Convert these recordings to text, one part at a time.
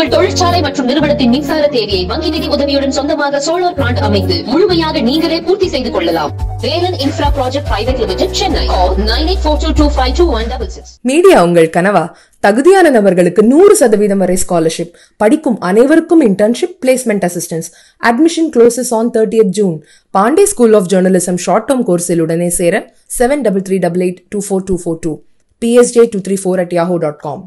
உங்கள் தொழிற்சாலை மற்றும் நிறுவனத்தின் மின்சார தேவையை வங்கி நிதி உதவியுடன் சொந்தமாக சோலார் பிளான்ட் அமைத்து முழுமையாக நீங்களே பூர்த்தி செய்து கொள்ளலாம் Velan infra project private limited Chennai nine eight four two two five two one double six media உங்கள் கனவா தகுதியான நபர்களுக்கு நூறு சதவீதம் வரை ஸ்காலர்ஷிப் படிக்கும் அனைவருக்கும் internship placement assistance admission closes on thirtieth June Pandey school of journalism short term கோர்ஸில் உடனே சேர seven double three double eight two four two four two PSJ two three four at Yahoo dot com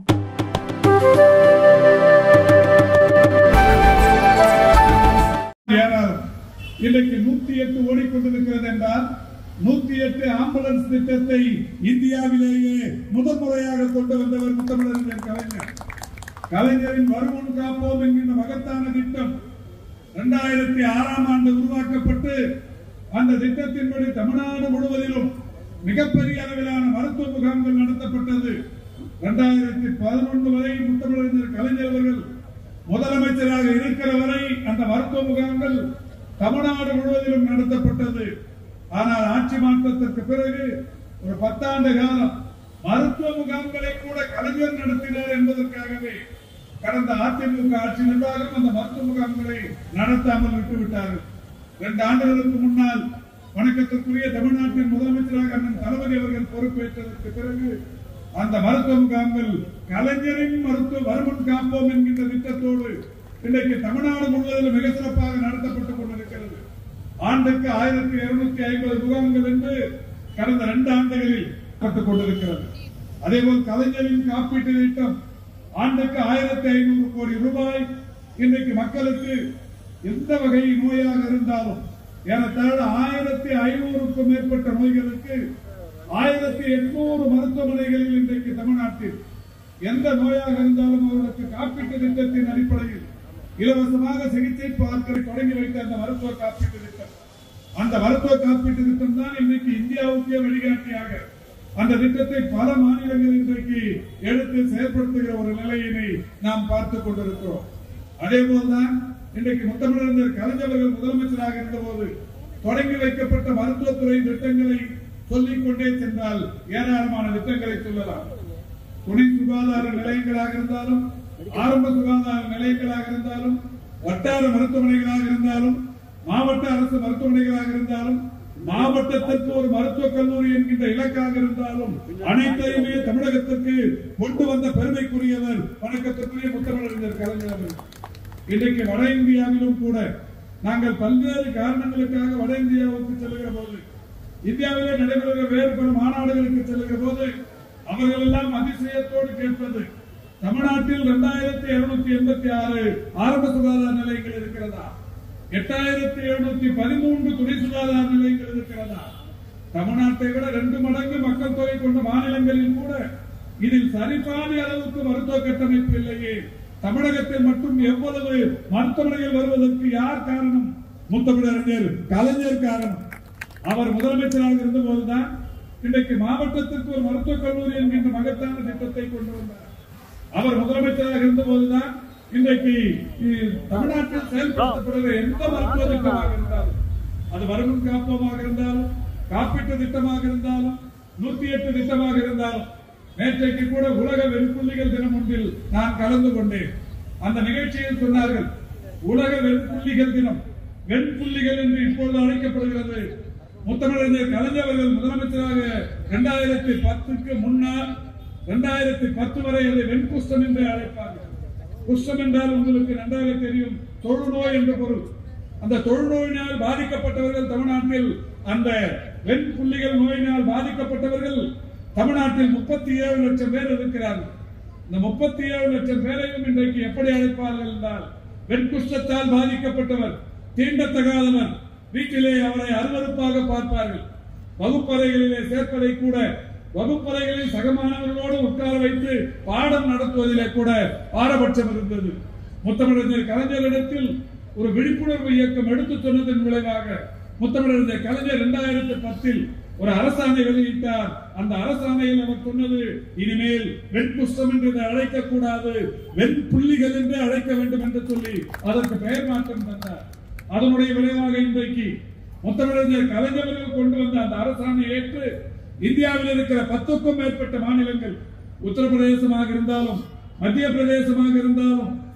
ஏராளம் இன்றைக்கு நூத்தி எட்டு ஓடிக்கொண்டிருக்கிறது என்றால் நூத்தி எட்டு ஆம்புலன்ஸ் திட்டத்தை இந்தியாவிலேயே முதல் முறையாக கொண்டு வந்தவர் முத்தமிழறிஞர் கலைஞர் கலைஞரின் வருமுன் காப்போம் என்கின்ற மகத்தான திட்டம் இரண்டாயிரத்தி ஆறாம் ஆண்டு உருவாக்கப்பட்டு அந்த திட்டத்தின்படி தமிழ்நாடு முழுவதிலும் மிகப்பெரிய அளவிலான மருத்துவ முகாம்கள் நடத்தப்பட்டது இரண்டாயிரத்தி பதினொன்று வரை முத்தமிழறிஞர் கலைஞர் அவர்கள் முதலமைச்சராக இருக்கிற வரை அந்த மருத்துவ முகாம்கள் தமிழ்நாடு முழுவதிலும் நடத்தப்பட்டது ஆனால் ஆட்சி மாற்றத்திற்கு பிறகு ஒரு பத்தாண்டு காலம் மருத்துவ முகாம்களை கூட கலைஞர் நடத்தினார் என்பதற்காகவே கடந்த அதிமுக ஆட்சி நிர்வாகம் அந்த மருத்துவ முகாம்களை நடத்தாமல் விட்டுவிட்டார்கள் இரண்டு ஆண்டுகளுக்கு முன்னால் வணக்கத்திற்குரிய தமிழ்நாட்டின் முதலமைச்சராக அண்ணன் தளபதி அவர்கள் பொறுப்பேற்றதற்கு பிறகு அந்த மருத்துவ முகாம்கள் கலைஞரின் மருத்துவ வருமுன் காப்போம் என்கின்ற திட்டத்தோடு இன்றைக்கு தமிழ்நாடு முழுவதிலும் மிக சிறப்பாக நடத்தப்பட்டுக் கொண்டிருக்கிறது ஆண்டுக்கு ஆயிரத்தி இருநூத்தி ஐம்பது முகாம்கள் என்று கடந்த இரண்டு ஆண்டுகளில் பட்டுக் கொண்டிருக்கிறது அதேபோல் கலைஞரின் காப்பீட்டு திட்டம் ஆண்டுக்கு ஆயிரத்தி ஐநூறு கோடி ரூபாய் இன்றைக்கு மக்களுக்கு எந்த வகை நோயாக இருந்தாலும் ஏறத்தாழ ஆயிரத்தி ஐநூறுக்கும் மேற்பட்ட நோய்களுக்கு ஆயிரத்தி எட்நூறு மருத்துவமனைகளில் இன்றைக்கு தமிழ்நாட்டில் எந்த நோயாக இருந்தாலும் அவர்களுக்கு காப்பீட்டு திட்டத்தின் அடிப்படையில் இலவசமாக சிகிச்சை பார்க்க தொடங்கி வைத்த அந்த மருத்துவ காப்பீட்டு திட்டம் அந்த மருத்துவ காப்பீட்டு திட்டம் தான் இன்னைக்கு இந்தியாவுக்கே வழிகாட்டியாக அந்த திட்டத்தை பல மாநிலங்கள் இன்றைக்கு எடுத்து செயல்படுத்துகிற ஒரு நிலையினை நாம் பார்த்துக் கொண்டிருக்கிறோம் அதே போல்தான் இன்றைக்கு முத்தமிழர் கலைஞர்கள் முதலமைச்சராக இருந்தபோது தொடங்கி வைக்கப்பட்ட மருத்துவத்துறை திட்டங்களை சொல்லிக் கொண்டே சென்றால் ஏராளமான திட்டங்களை சொல்லலாம் துணை சுகாதார நிலையங்களாக இருந்தாலும் ஆரம்ப சுகாதார நிலையங்களாக இருந்தாலும் வட்டார மருத்துவமனைகளாக இருந்தாலும் மாவட்ட அரசு மருத்துவமனைகளாக இருந்தாலும் மாவட்டத்திற்கு ஒரு மருத்துவக் கல்லூரி என்கின்ற இலக்காக இருந்தாலும் அனைத்தையுமே தமிழகத்திற்கு கொண்டு வந்த பெருமைக்குரியவர் வணக்கத்திற்குரிய முத்தமிழறிஞர் கலைஞர் அவர்கள். இன்றைக்கு வட இந்தியாவிலும் கூட நாங்கள் பல்வேறு காரணங்களுக்காக வட இந்தியாவுக்கு செல்லுகிற போது இந்தியாவிலே நடைபெறுகிற வேறு பல மாநாடுகளுக்கு செல்லுகிற போது அவர்கள் எல்லாம் அதிசயத்தோடு கேட்பது தமிழ்நாட்டில் இரண்டாயிரத்தி இருநூத்தி எண்பத்தி ஆறு ஆரம்ப சுகாதார நிலையங்கள் இருக்கிறதா எட்டாயிரத்தி எழுநூத்தி பதிமூன்று துணை சுகாதார நிலையங்கள் இருக்கிறதா தமிழ்நாட்டை விட ரெண்டு மடங்கு மக்கள் தொகை கொண்ட மாநிலங்களில் கூட இதில் சரிபாதி அளவுக்கு மருத்துவ கட்டமைப்பு இல்லையே தமிழகத்தில் மட்டும் எவ்வளவு மருத்துவமனைகள் வருவதற்கு யார் காரணம் முத்தமிழறிஞர் கலைஞர் காரணம் அவர் முதலமைச்சராக இருந்த போதுதான் இன்றைக்கு மாவட்டத்திற்கு ஒரு மருத்துவக் கல்லூரி என்கின்ற மகத்தான திட்டத்தை கொண்டு வந்தார் அவர் முதலமைச்சராக இருந்த போதுதான் இன்றைக்கு இ- தமிழ்நாட்டில் செயல்படுத்தப்படுகிற எந்த மருத்துவ திட்டமாக இருந்தாலும் அது வருமுன் காப்பமாக இருந்தாலும் காப்பீட்டு திட்டமாக இருந்தாலும் நூத்தி எட்டு திட்டமாக இருந்தாலும் நேற்றைக்கு கூட உலக வெண்புள்ளிகள் தினம் ஒன்றில் நான் கலந்து கொண்டேன் அந்த நிகழ்ச்சியில் சொன்னார்கள் உலக வெண்புள்ளிகள் தினம் வெண்புள்ளிகள் என்று இப்பொழுது அழைக்கப்படுகிறது முத்தமிழறிஞர் கலைஞர் அவர்கள் முதலமைச்சராக இரண்டாயிரத்தி பத்துக்கு முன்னால் இரண்டாயிரத்தி பத்து வரை அதை வெண்குஷ்டம் என்று அழைப்பார்கள் குஷ்டம் என்றால் உங்களுக்கு நன்றாக தெரியும் தொழுநோய் என்ற பொருள் அந்த தொழுநோயினால் பாதிக்கப்பட்டவர்கள் தமிழ்நாட்டில் அந்த வெண்புள்ளிகள் நோயினால் பாதிக்கப்பட்டவர்கள் தமிழ்நாட்டில் முப்பத்தி ஏழு லட்சம் பேர் இருக்கிறார்கள் இந்த முப்பத்தி ஏழு லட்சம் பேரையும் இன்றைக்கு எப்படி அழைப்பார்கள் என்றால் வெண்குஷ்டத்தால் பாதிக்கப்பட்டவர் தீண்டத்தகாதவர் வீட்டிலே அவரை அருவருப்பாக பார்ப்பார்கள் வகுப்பறைகளிலே சேர்ப்பதை கூட வகுப்பறைகளில் சகமானவர்களோடு உட்கார வைத்து பாடம் நடத்துவதிலே கூட பாரபட்சம் இருந்தது முத்தமிழறிஞர் கலைஞரிடத்தில் ஒரு விழிப்புணர்வு இயக்கம் எடுத்துச் சொன்னதன் விளைவாக முத்தமிழறிஞர் கலைஞர் இரண்டாயிரத்தி பத்தில் ஒரு அரசாணை வெளியிட்டார் அந்த அரசாணையில் அவர் சொன்னது இனிமேல் வெண்புஷ்டம் என்று இதை அழைக்க கூடாது வெண் புள்ளிகள் என்று அழைக்க வேண்டும் என்று சொல்லி அதற்கு பெயர் மாற்றம் தந்தார் அதனுடைய விளைவாக இன்றைக்கு முத்தமிழறிஞர் கலைஞர்கள் கொண்டு வந்த அந்த அரசாணை ஏற்று இந்தியாவில் இருக்கிற பத்துக்கும் மேற்பட்ட மாநிலங்கள் உத்தரப்பிரதேசமாக இருந்தாலும் மத்திய பிரதேசமாக இருந்தாலும்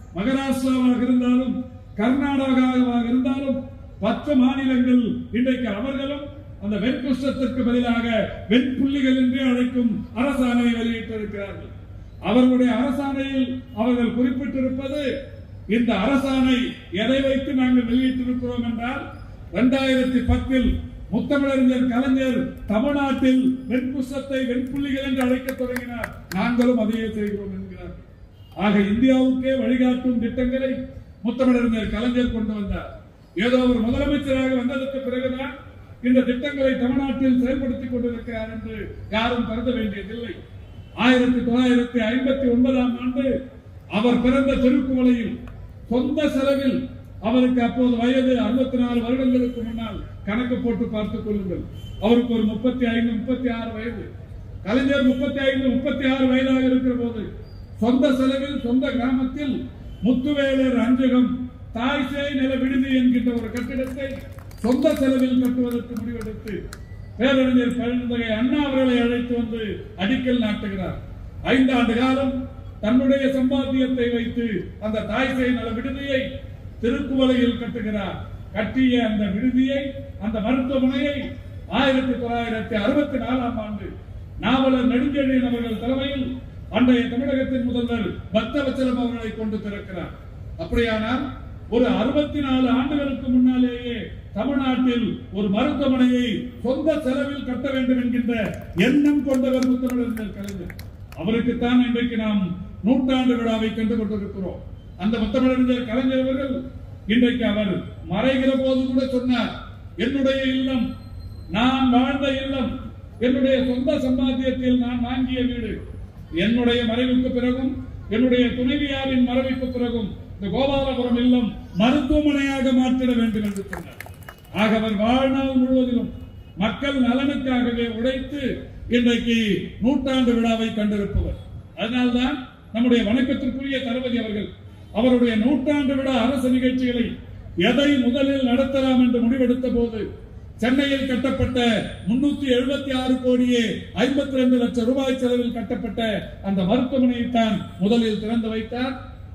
மகாராஷ்டிராவாக இருந்தாலும் கர்நாடகாவாக இருந்தாலும் பத்து மாநிலங்கள் இன்றைக்கு அவர்களும் அந்த வெண்குஷ்டத்திற்கு பதிலாக வெண்புள்ளிகள் என்று அழைக்கும் அரசாணையை வெளியிட்டிருக்கிறார்கள் அவர்களுடைய அரசாணையில் அவர்கள் குறிப்பிட்டிருப்பது இந்த அரசாணை எதை வைத்து நாங்கள் வெளியிட்டிருக்கிறோம் என்றால் இரண்டாயிரத்தி பத்தில் முத்தமிழறிஞர் கலைஞர் தமிழ்நாட்டில் வெண்குஷ்டத்தை வெண்புள்ளிகள் என்று அழைக்கத் தொடங்கினார் நாங்களும் அதையே செய்கிறோம் என்கிறார் ஆக இந்தியாவுக்கே வழிகாட்டும் திட்டங்களை முத்தமிழறிஞர் கலைஞர் கொண்டு வந்தார் ஏதோ ஒரு முதலமைச்சராக வந்ததற்கு பிறகுதான் இந்த திட்டங்களை தமிழ்நாட்டில் செயல்படுத்திக் கொண்டிருக்கிறார் என்று யாரும் கருத வேண்டியதில்லை ஆயிரத்தி தொள்ளாயிரத்தி ஐம்பத்தி ஒன்பதாம் ஆண்டு அவர் பிறந்த திருக்குவளையில் சொந்த செலவில் அவருக்கு அப்போது வயது அறுபத்தி நாலு வருடங்களுக்கு முன்னால் கணக்கு போட்டு பார்த்துக் கொள்ளுங்கள் அவருக்கு ஒரு முப்பத்தி ஐந்து முப்பத்தி ஆறு வயது கலைஞர் முப்பத்தி ஐந்து முப்பத்தி ஆறு வயதாக இருக்கிற போது சொந்த செலவில் சொந்த கிராமத்தில் முத்துவேலர் அஞ்சகம் தாய்சேய் நில விடுதி என்கின்ற ஒரு கட்டிடத்தை சொந்த செலவில் கட்டுவதற்கு முடிவெடுத்து பேரறிஞர் பழந்தகை அண்ணா அவர்களை அழைத்து வந்து அடிக்கல் நாட்டுகிறார் ஐந்தாண்டு காலம் தன்னுடைய சம்பாத்தியத்தை வைத்து அந்த தாய்சேய் நல விடுதியை திருக்குவளையில் கட்டுகிறார் கட்டிய அந்த விடுதியை அந்த மருத்துவமனையை ஆயிரத்தி தொள்ளாயிரத்தி அறுபத்தி நாலாம் ஆண்டு நாவலர் நெடுஞ்செழியன் அவர்கள் தலைமையில் அன்றைய தமிழகத்தின் முதல்வர் பக்தவச்சலம் அவர்களை கொண்டு திறக்கிறார் அப்படியானால் ஒரு அறுபத்தி நாலு ஆண்டுகளுக்கு முன்னாலேயே தமிழ்நாட்டில் ஒரு மருத்துவமனையை சொந்த செலவில் கட்ட வேண்டும் என்கின்ற எண்ணம் கொண்டவர் முத்தமிழர் கலைஞர் அவருக்குத்தான் இன்றைக்கு நாம் நூற்றாண்டு விழாவை கண்டு கொண்டிருக்கிறோம் அந்த முத்தமிழறிஞர் கலைஞர் அவர்கள் இன்றைக்கு அவர் மறைகிற போது கூட சொன்னார் என்னுடைய இல்லம் நான் வாழ்ந்த இல்லம் என்னுடைய சொந்த சம்பாத்தியத்தில் நான் வாங்கிய வீடு என்னுடைய மறைவுக்கு பிறகும் என்னுடைய துணைவியாரின் மறைவுக்கு பிறகும் இந்த கோபாலபுரம் இல்லம் மருத்துவமனையாக மாற்றிட வேண்டும் என்று சொன்னார் ஆக அவர் வாழ்நாள் முழுவதிலும் மக்கள் நலனுக்காகவே உழைத்து இன்றைக்கு நூற்றாண்டு விழாவை கண்டிருப்பவர் அதனால்தான் நம்முடைய வணக்கத்திற்குரிய தளபதி அவர்கள் அவருடைய நூற்றாண்டு விழா அரசு நிகழ்ச்சிகளை எதை முதலில் நடத்தலாம் என்று முடிவெடுத்த போது சென்னையில் கட்டப்பட்ட முன்னூத்தி எழுபத்தி ஆறு கோடியே ஐம்பத்தி ரெண்டு லட்சம் ரூபாய் செலவில் கட்டப்பட்ட அந்த மருத்துவமனையை தான் முதலில் திறந்து வைத்தார்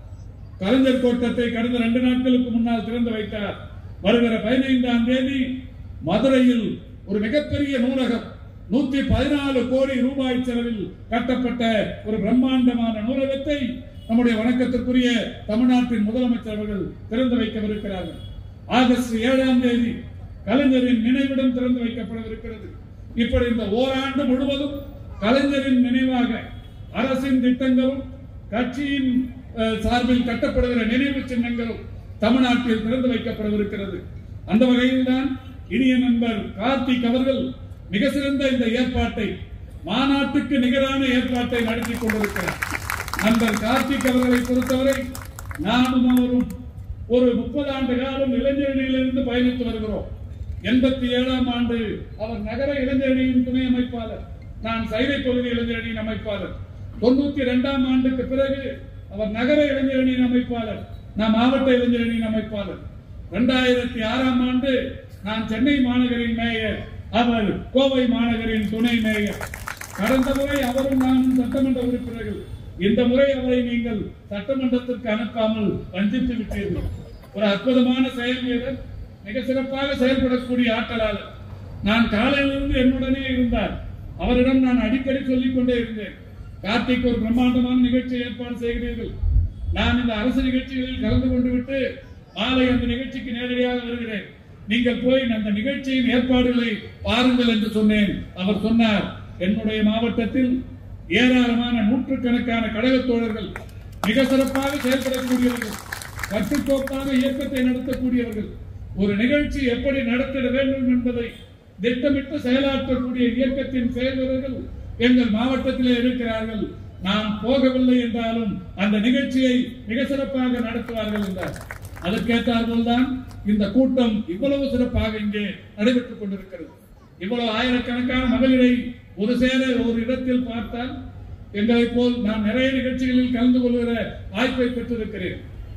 கலைஞர் கோட்டத்தை கடந்த ரெண்டு நாட்களுக்கு முன்னால் திறந்து வைத்தார் வருகிற பதினைந்தாம் தேதி மதுரையில் ஒரு மிகப்பெரிய நூலகம் நூத்தி பதினாலு கோடி ரூபாய் செலவில் கட்டப்பட்ட ஒரு பிரம்மாண்டமான நூலகத்தை நம்முடைய வணக்கத்திற்குரிய தமிழ்நாட்டின் முதலமைச்சர் அவர்கள் திறந்து வைக்கவிருக்கிறார்கள் ஆகஸ்ட் ஏழாம் தேதி கலைஞரின் நினைவிடம் திறந்து வைக்கப்படவிருக்கிறது இப்படி இந்த ஓராண்டு முழுவதும் கலைஞரின் நினைவாக அரசின் திட்டங்களும் கட்சியின் அஹ், சார்பில் கட்டப்படுகிற நினைவு சின்னங்களும் தமிழ்நாட்டில் திறந்து வைக்கப்படவிருக்கிறது அந்த வகையில் தான் இனிய நண்பர் கார்த்திக் அவர்கள் மிக சிறந்த இந்த ஏற்பாட்டை மாநாட்டுக்கு நிகரான ஏற்பாட்டை நடத்தி கொண்டிருக்கிறார் நண்பர் கார்த்திக் அவர்களை பொறுத்தவரை நானும் அவரும் ஒரு முப்பது ஆண்டு காலம் இளைஞரணியிலிருந்து பயணித்து வருகிறோம் எண்பத்தி ஏழாம் ஆண்டு அவர் நகர இளைஞரணியின் துணை அமைப்பாளர் நான் சைதை பகுதி இளைஞரணியின் அமைப்பாளர் தொண்ணூத்தி இரண்டாம் ஆண்டுக்கு பிறகு அவர் நகர இளைஞரணியின் அமைப்பாளர் நான் மாவட்ட இளைஞரணியின் அமைப்பாளர் இரண்டாயிரத்தி ஆறாம் ஆண்டு நான் சென்னை மாநகரின் மேயர் அவர் கோவை மாநகரின் துணை மேயர் கடந்த முறை அவரும் நானும் சட்டமன்ற உறுப்பினர்கள் இந்த முறை அவரை நீங்கள் சட்டமன்றத்திற்கு அனுப்பாமல் வஞ்சித்து விட்டீர்கள் ஒரு அற்புதமான செயல் வீரர் மிக சிறப்பாக செயல்படக்கூடிய ஆற்றலாளர் நான் காலையிலிருந்து என்னுடனே இருந்தார் அவரிடம் நான் அடிக்கடி சொல்லிக் கொண்டே இருந்தேன் கார்த்திக் ஒரு பிரம்மாண்டமான நிகழ்ச்சி ஏற்பாடு செய்கிறீர்கள் நான் இந்த அரசு நிகழ்ச்சிகளில் கலந்து கொண்டு விட்டு மாலை அந்த நிகழ்ச்சிக்கு நேரடியாக வருகிறேன் நீங்கள் போய் அந்த நிகழ்ச்சியின் ஏற்பாடுகளை பாருங்கள் என்று சொன்னேன் அவர் சொன்னார் என்னுடைய மாவட்டத்தில் ஏராளமான நூற்றுக்கணக்கான கழகத் தோழர்கள் மிக சிறப்பாக செயல்படக்கூடியவர்கள் கட்டுக்கோப்பாக இயக்கத்தை நடத்தக்கூடியவர்கள் ஒரு நிகழ்ச்சி எப்படி நடத்திட வேண்டும் என்பதை திட்டமிட்டு செயலாற்றக்கூடிய இயக்கத்தின் செயல்வர்கள் எங்கள் மாவட்டத்திலே இருக்கிறார்கள் நாம் போகவில்லை என்றாலும் அந்த நிகழ்ச்சியை மிக சிறப்பாக நடத்துவார்கள் என்றார் அதற்கேற்றார்கள் தான் இந்த கூட்டம் இவ்வளவு சிறப்பாக இங்கே நடைபெற்றுக் கொண்டிருக்கிறது இவ்வளவு ஆயிரக்கணக்கான மகளிரை ஒரு சேர ஒரு இடத்தில் பார்த்தால் எங்களை போல் நான் நிறைய நிகழ்ச்சிகளில் கலந்து கொள்கிற வாய்ப்பை பெற்றிருக்கிறேன்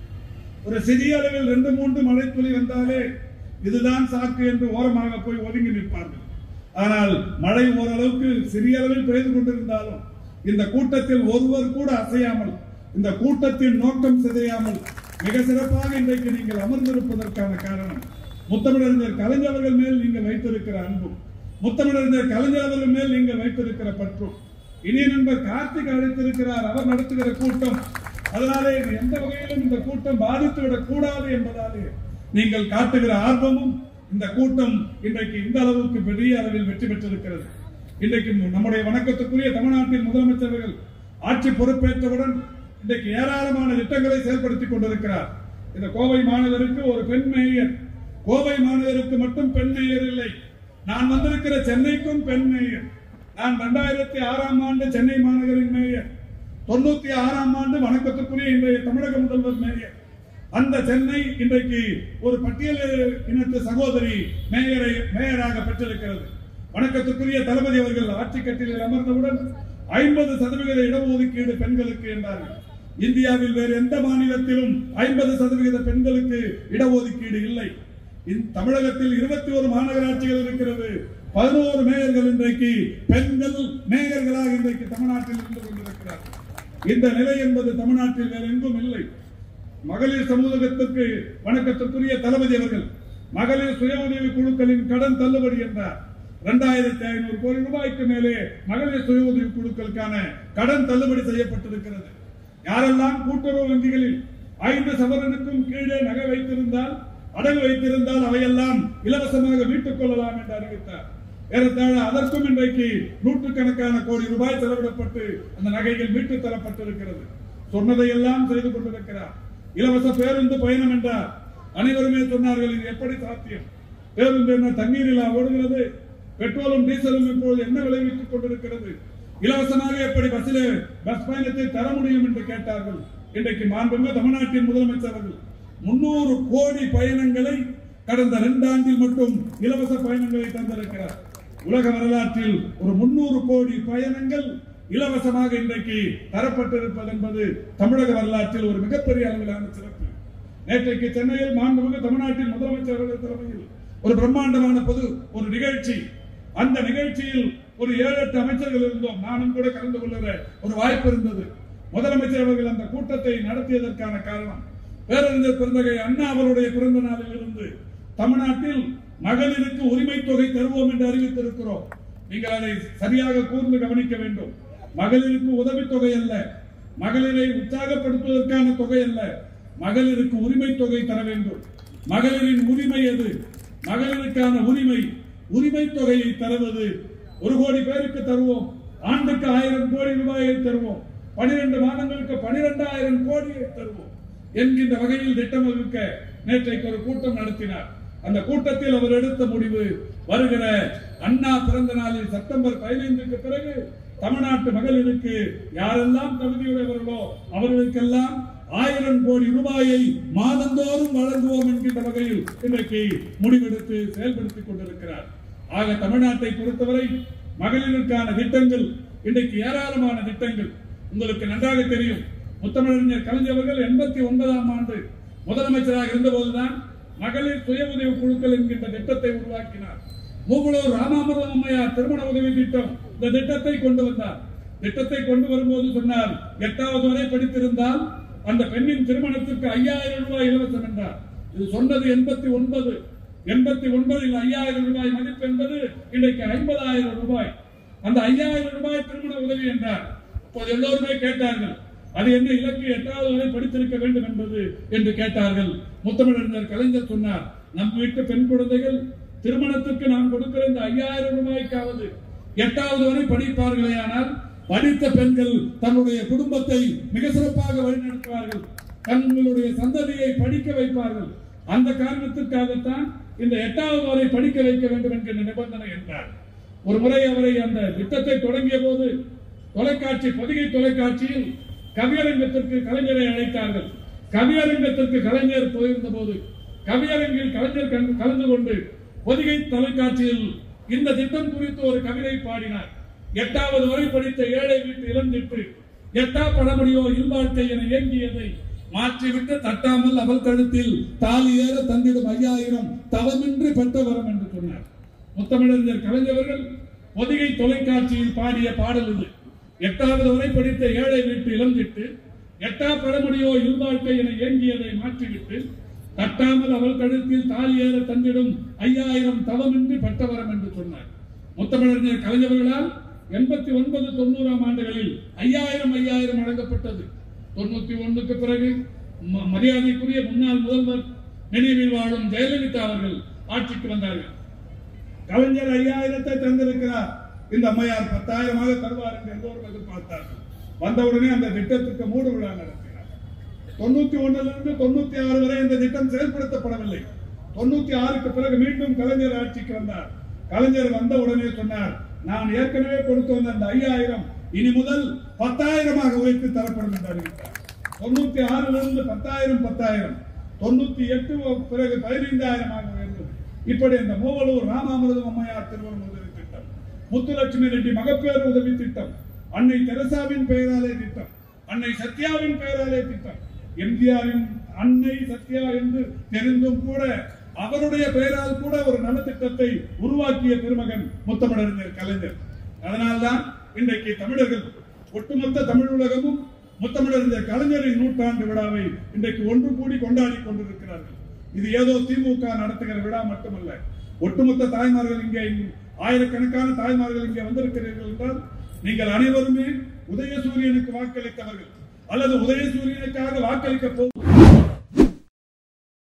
ஒரு சிறிய அளவில் ரெண்டு மூன்று மழைத்துளி வந்தாலே இதுதான் சாக்கு என்று ஓரமாக போய் ஒதுங்கி நிற்பார்கள் ஆனால் மழை ஓரளவுக்கு சிறிய அளவில் பெய்து கொண்டிருந்தாலும் இந்த கூட்டத்தில் ஒருவர் கூட அசையாமல் இந்த கூட்டத்தின் நோக்கம் சிதையாமல் மிக சிறப்பாக இன்றைக்கு நீங்கள் அமர்ந்திருப்பதற்கான காரணம் முத்தமிழறிஞர் கலைஞர்கள் மேல் நீங்கள் வைத்திருக்கிற அன்பும் முத்தமிழறிஞர் கலைஞர்கள் மேல் நீங்கள் வைத்திருக்கிற பற்றும் இனிய நண்பர் கார்த்திக் அழைத்திருக்கிறார் அவர் நடத்துகிற கூட்டம் அதனாலே எந்த வகையிலும் இந்த கூட்டம் பாதித்து விடக் கூடாது என்பதாலே நீங்கள் காட்டுகிற ஆர்வமும் இந்த கூட்டம் இன்றைக்கு இந்த அளவுக்கு பெரிய அளவில் வெற்றி பெற்றிருக்கிறது இன்றைக்கு நம்முடைய வணக்கத்துக்குரிய தமிழ்நாட்டின் முதலமைச்சர்கள் ஆட்சி பொறுப்பேற்றவுடன் இன்றைக்கு ஏராளமான திட்டங்களை செயல்படுத்திக் கொண்டிருக்கிறார் இந்த கோவை மாநகருக்கு ஒரு பெண் மேயர் கோவை மாநகருக்கு மட்டும் பெண் மேயர் இல்லை நான் வந்திருக்கிற சென்னைக்கும் பெண் மேயர் நான் இரண்டாயிரத்தி ஆறாம் ஆண்டு சென்னை மாநகரின் மேயர் தொண்ணூத்தி ஆறாம் ஆண்டு வணக்கத்துக்குரிய இன்றைய தமிழக முதல்வர் மேயர் அந்த சென்னை இன்றைக்கு ஒரு பட்டியல் இனத்து சகோதரி மேயரை மேயராக பெற்றிருக்கிறது வணக்கத்துக்குரிய தளபதி அவர்கள் ஆட்சி கட்டிலில் அமர்ந்தவுடன் ஐம்பது சதவிகித இடஒதுக்கீடு பெண்களுக்கு என்றார்கள் இந்தியாவில் வேறு எந்த மாநிலத்திலும் ஐம்பது சதவிகித பெண்களுக்கு இடஒதுக்கீடு இல்லை இந்த தமிழகத்தில் இருபத்தி ஒரு மாநகராட்சிகள் இருக்கிறது பதினோரு மேயர்கள் இன்றைக்கு பெண்கள் மேயர்களாக இன்றைக்கு தமிழ்நாட்டில் இருந்து கொண்டிருக்கிறார்கள் இந்த நிலை என்பது தமிழ்நாட்டில் வேற எங்கும் இல்லை மகளிர் சமூகத்திற்கு வணக்கத்துக்குரிய தளபதி அவர்கள் மகளிர் சுய உதவி குழுக்களின் கடன் தள்ளுபடி என்றார் இரண்டாயிரத்தி ஐநூறு கோடி ரூபாய்க்கு மேலே மகளிர் சுய உதவி குழுக்களுக்கான கடன் தள்ளுபடி செய்யப்பட்டிருக்கிறது யாரெல்லாம் கூட்டுறவு வங்கிகளில் ஐந்து சவரனுக்கும் கீழே நகை வைத்திருந்தால் அடகு வைத்திருந்தால் அவையெல்லாம் இலவசமாக மீட்டுக் கொள்ளலாம் என்று அறிவித்தார் ஏறத்தாழ அதற்கும் இன்றைக்கு நூற்றுக்கணக்கான கோடி ரூபாய் செலவிடப்பட்டு அந்த நகைகள் மீட்டுத் தரப்பட்டிருக்கிறது சொன்னதையெல்லாம் செய்து கொண்டிருக்கிறார் இலவச பேருந்து பயணம் என்றார் அனைவருமே சொன்னார்கள் இது எப்படி சாத்தியம் பேருந்து என்ன தண்ணீரில் ஓடுகிறது பெட்ரோலும் டீசலும் இப்போது என்ன விளைவித்துக் கொண்டிருக்கிறது இலவசமாக எப்படி பஸ்ஸில் பஸ் பயணத்தை தர முடியும் என்று கேட்டார்கள் இன்றைக்கு மாண்புமிகு தமிழ்நாட்டின் முதலமைச்சர் அவர்கள் முன்னூறு கோடி பயணங்களை கடந்த இரண்டு ஆண்டில் மட்டும் இலவச பயணங்களை தந்திருக்கிறார் உலக வரலாற்றில் ஒரு முன்னூறு கோடி பயணங்கள் இலவசமாக இன்றைக்கு தரப்பட்டிருப்பது என்பது தமிழக வரலாற்றில் ஒரு மிகப்பெரிய அளவிலான சிறப்பு நேற்றைக்கு சென்னையில் மாண்புமிகு தமிழ்நாட்டின் முதலமைச்சர் அவர்கள் தலைமையில் ஒரு பிரம்மாண்டமான பொது ஒரு நிகழ்ச்சி அந்த நிகழ்ச்சியில் ஒரு ஏழு எட்டு அமைச்சர்கள் இருந்தோம் நானும் கூட கலந்து கொள்ளுகிற ஒரு வாய்ப்பு இருந்தது முதலமைச்சர் அவர்கள் அந்த கூட்டத்தை நடத்தியதற்கான காரணம் பேரறிஞர் பிறந்தகை அண்ணா அவருடைய பிறந்த நாளில் இருந்து தமிழ்நாட்டில் மகளிருக்கு உரிமை தொகை தருவோம் என்று அறிவித்திருக்கிறோம் நீங்கள் அதை சரியாக கூர்ந்து கவனிக்க வேண்டும் மகளிருக்கு உதவித்தொகை அல்ல மகளிரை உற்சாகப்படுத்துவதற்கான தொகை அல்ல மகளிருக்கு உரிமை தொகை தர வேண்டும் மகளிரின் உரிமை எது மகளிருக்கான உரிமை உரிமை தொகையை தருவது ஒரு கோடி பேருக்கு தருவோம் ஆண்டுக்கு ஆயிரம் கோடி ரூபாயை தருவோம் பனிரெண்டு மாதங்களுக்கு பனிரெண்டாயிரம் கோடியை தருவோம் என்கின்ற வகையில் திட்டம் வகுக்க நேற்றைக்கு ஒரு கூட்டம் நடத்தினார் அந்த கூட்டத்தில் அவர் எடுத்த முடிவு வருகிற அண்ணா பிறந்த நாளில் செப்டம்பர் பதினைந்துக்கு பிறகு தமிழ்நாட்டு மகளிருக்கு யாரெல்லாம் தகுதியுடையவர்களோ அவர்களுக்கெல்லாம் ஆயிரம் கோடி ரூபாயை மாதந்தோறும் வழங்குவோம் என்கின்ற வகையில் இன்றைக்கு முடிவெடுத்து செயல்படுத்திக் கொண்டிருக்கிறார் ஆக தமிழ்நாட்டை பொறுத்தவரை மகளிருக்கான திட்டங்கள் இன்றைக்கு ஏராளமான திட்டங்கள் உங்களுக்கு நன்றாக தெரியும் முத்தமிழறிஞர் கலைஞர்கள் எண்பத்தி ஒன்பதாம் ஆண்டு முதலமைச்சராக இருந்தபோதுதான் மகளிர் சுய உதவி குழுக்கள் என்கின்ற திட்டத்தை உருவாக்கினார் மூகுளூர் ராமாமிர்தம் அம்மையார் திருமண உதவி திட்டம் இந்த திட்டத்தை கொண்டு வந்தார் திட்டத்தை கொண்டு வரும்போது சொன்னார் எட்டாவது வரை படித்திருந்தால் அந்த பெண்ணின் திருமணத்திற்கு ஐயாயிரம் ரூபாய் இலவசம் என்றார் இது சொன்னது எண்பத்தி ஒன்பது எண்பத்தி ஒன்பதில் ஐயாயிரம் ரூபாய் மதிப்பு என்பது இன்றைக்கு ஐம்பதாயிரம் ரூபாய் அந்த ஐயாயிரம் ரூபாய் திருமண உதவி என்றார் அப்போது எல்லோருமே கேட்டார்கள் அது என்ன இலக்கு எட்டாவது வரை படித்திருக்க வேண்டும் என்பது என்று கேட்டார்கள் முத்தமிழறிஞர் கலைஞர் சொன்னார் நம் வீட்டு பெண் குழந்தைகள் திருமணத்துக்கு நாம் கொடுக்கிற இந்த ஐயாயிரம் ரூபாய்க்காவது எட்டாவது வரை படிப்பார்களே ஆனால் படித்த பெண்கள் தன்னுடைய குடும்பத்தை மிக சிறப்பாக வழிநடத்துவார்கள் தங்களுடைய சந்ததியை படிக்க வைப்பார்கள் அந்த காரணத்திற்காகத்தான் இந்த எட்டாவது வரை படிக்க வைக்க வேண்டும் என்கிற நிபந்தனை என்றார் ஒரு முறை அவரை அந்த திட்டத்தை தொடங்கிய போது தொலைக்காட்சி பொதிகை தொலைக்காட்சியில் கவியரங்கத்திற்கு கலைஞரை அழைத்தார்கள் கவியரங்கத்திற்கு கலைஞர் போயிருந்த போது கவியரங்கில் கலைஞர் கண்டு- கலந்து கொண்டு பொதிகை தொலைக்காட்சியில் இந்த திட்டம் குறித்து ஒரு கவிதை பாடினார் எட்டாவது வரை படித்த ஏழை வீட்டு இளந்திட்டு எட்டா பழமொழியோ இல்வாழ்க்கை என இயங்கியதை மாற்றிவிட்டு தட்டாமல் அவள் கழுத்தில் தாலி ஏற தந்திடும் ஐயாயிரம் தவமின்றி பெற்ற வரம் என்று சொன்னார் முத்தமிழறிஞர் கலைஞர்கள் பொதிகை தொலைக்காட்சியில் பாடிய பாடல் இது எட்டாவது வரை படித்த ஏழை வீட்டு இளந்திட்டு எட்டா பழமொழியோ இல்வாழ்க்கை என ஏங்கியதை மாற்றிவிட்டு தட்டாமல் அவள் கழுத்தில் தாலி ஏற தந்திடும் ஐயாயிரம் தவமின்றி பட்டவரம் என்று சொன்னார் முத்தமிழறிஞர் கலைஞர்களால் எண்பத்தி ஒன்பது தொண்ணூறாம் ஆண்டுகளில் ஐயாயிரம் ஐயாயிரம் வழங்கப்பட்டது தொண்ணூத்தி ஒண்ணுக்கு பிறகு ம- மரியாதைக்குரிய முன்னாள் முதல்வர் நினைவில் வாழும் ஜெயலலிதா அவர்கள் ஆட்சிக்கு வந்தார்கள் கலைஞர் ஐயாயிரத்தை தந்திருக்கிறார் இந்த அம்மையார் பத்தாயிரமாக தருவார் என்று எல்லோரும் எதிர்பார்த்தார்கள் வந்தவுடனே அந்த திட்டத்துக்கு மூடு விழா நடத்தினார் தொண்ணூத்தி ஒண்ணுல இருந்து தொண்ணூத்தி ஆறு வரை இந்த திட்டம் செயல்படுத்தப்படவில்லை தொண்ணூத்தி ஆறுக்கு பிறகு மீண்டும் கலைஞர் ஆட்சிக்கு வந்தார் கலைஞர் வந்த உடனே சொன்னார் நான் ஏற்கனவே கொடுத்து வந்த அந்த ஐயாயிரம் இனி முதல் பத்தாயிரமாக உயர்த்தி தரப்படும் என்று அறிவித்தார் தொண்ணூத்தி ஆறுல இருந்து பத்தாயிரம் பத்தாயிரம் தொண்ணூத்தி எட்டு பிறகு பதினைந்தாயிரமாக உயர்ந்தது இப்படி இந்த மூவலூர் ராமாமிரதம் அம்மையார் திருமணம் உதவி திட்டம் முத்துலட்சுமி ரெட்டி மகப்பேறு உதவி திட்டம் அன்னை தெரசாவின் பெயராலே திட்டம் அன்னை சத்யாவின் பெயராலே திட்டம் எம்ஜிஆரின் அன்னை சத்யா என்று தெரிந்தும் கூட அவருடைய பெயரால் கூட ஒரு நலத்திட்டத்தை உருவாக்கிய திருமகன் முத்தமிழறிஞர் கலைஞர் அதனால்தான் இன்றைக்கு தமிழர்கள் ஒட்டுமொத்த தமிழ் உலகமும் முத்தமிழறிஞர் கலைஞரின் நூற்றாண்டு விழாவை இன்றைக்கு ஒன்று கூடி கொண்டாடி கொண்டிருக்கிறார்கள் இது ஏதோ திமுக நடத்துகிற விழா மட்டுமல்ல ஒட்டுமொத்த தாய்மார்கள் இங்கே ஆயிரக்கணக்கான தாய்மார்கள் இங்கே வந்திருக்கிறீர்கள் என்றால் நீங்கள் அனைவருமே உதயசூரியனுக்கு வாக்களித்தவர்கள் அல்லது உதயசூரியனுக்காக வாக்களிக்க போ